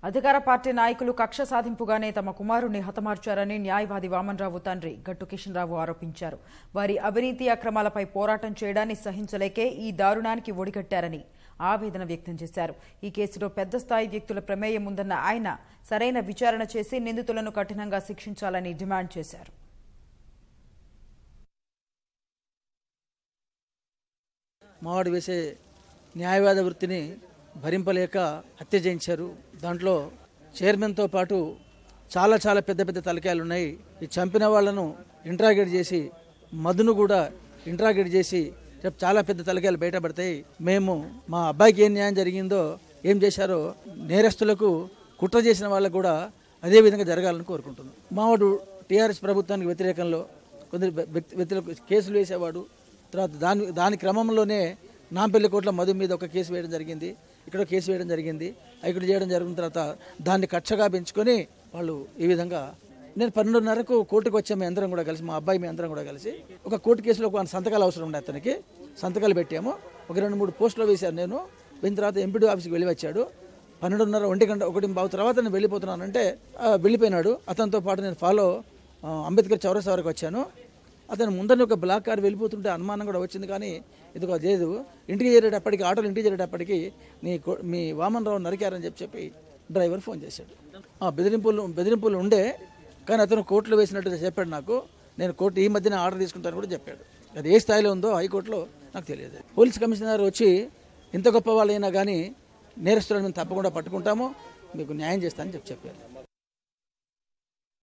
అధికార పార్టీ నాయకులు కక్ష సాధింపుగానే తమ కుమారుణ్ణి హతమార్చారని న్యాయవాది వామన్రావు తండ్రి గట్టు కిషన్ రావు ఆరోపించారు వారి అవినీతి అక్రమాలపై పోరాటం చేయడాన్ని సహించలేకే ఈ దారుణానికి ఒడిగట్టారని ఆవేదన వ్యక్తం చేశారు ఈ కేసులో పెద్ద స్థాయి వ్యక్తుల ప్రమేయం ఉందన్న ఆయన సరైన విచారణ చేసి నిందితులను కఠినంగా శిక్షించాలని డిమాండ్ చేశారు మావాడు వేసే న్యాయవాద వృత్తిని భరింపలేక హత్య చేయించారు దాంట్లో చైర్మన్తో పాటు చాలా చాలా పెద్ద పెద్ద తలకాయలు ఉన్నాయి ఈ చంపిన వాళ్ళను ఇంట్రాగేట్ చేసి మధును కూడా ఇంట్రాగేట్ చేసి రేపు చాలా పెద్ద తలకాయలు బయటపడతాయి మేము మా అబ్బాయికి ఏం న్యాయం జరిగిందో ఏం చేశారో నేరస్తులకు కుట్ర చేసిన వాళ్ళకు కూడా అదే విధంగా జరగాలని కోరుకుంటున్నాం మావాడు టీఆర్ఎస్ ప్రభుత్వానికి వ్యతిరేకంలో కొందరు వ్యక్తి వ్యక్తులకు కేసులు వేసేవాడు తర్వాత దాని దాని క్రమంలోనే నాంపల్లి కోట్ల మధు మీద ఒక కేసు వేయడం జరిగింది ఇక్కడ ఒక కేసు వేయడం జరిగింది ఇక్కడ చేయడం జరిగిన తర్వాత దాన్ని కక్షగా పెంచుకొని వాళ్ళు ఈ విధంగా నేను పన్నెండున్నరకు కోర్టుకు వచ్చాము మేము అందరం కూడా కలిసి మా అబ్బాయి మేము అందరం కూడా కలిసి ఒక కోర్టు కేసులో ఒక సంతకాలు అవసరం ఉండే అతనికి సంతకాలు పెట్టాము ఒక రెండు మూడు పోస్టులు వేశాను నేను వెళ్ళిన తర్వాత ఎంపీడీ ఆఫీస్కి వెళ్ళి వచ్చాడు పన్నెండున్నర ఒంటి గంట ఒకటి బావు తర్వాత నేను వెళ్ళిపోతున్నానంటే ఆ, వెళ్ళిపోయినాడు అతనితో పాటు నేను ఫాలో ఆ, అంబేద్కర్ చౌరస్తా వరకు వచ్చాను అతను ముందర ఒక బ్లాక్ కార్ వెళ్ళిపోతుంటే అనుమానం కూడా వచ్చింది కానీ ఇది ఒక లేదు ఇంటికి చేరేటప్పటికి ఆటోలు ఇంటికి చేరేటప్పటికి నీ కో- మీ వామన్ రావు నరికారని చెప్పి చెప్పి డ్రైవర్ ఫోన్ చేశాడు ఆ, బెదిరింపులు బెదిరింపులు ఉండే కానీ అతను కోర్టులో వేసినట్టు చెప్పాడు నాకు నేను కోర్టు ఈ మధ్యన ఆర్డర్ తీసుకుంటాను కూడా చెప్పాడు అది ఏ స్థాయిలో ఉందో హైకోర్టులో నాకు తెలియదు పోలీస్ కమిషనర్ వచ్చి ఎంత గొప్ప వాళ్ళైనా కానీ నేరస్తులను మేము తప్పకుండా పట్టుకుంటాము మీకు న్యాయం చేస్తానని చెప్పి చెప్పారు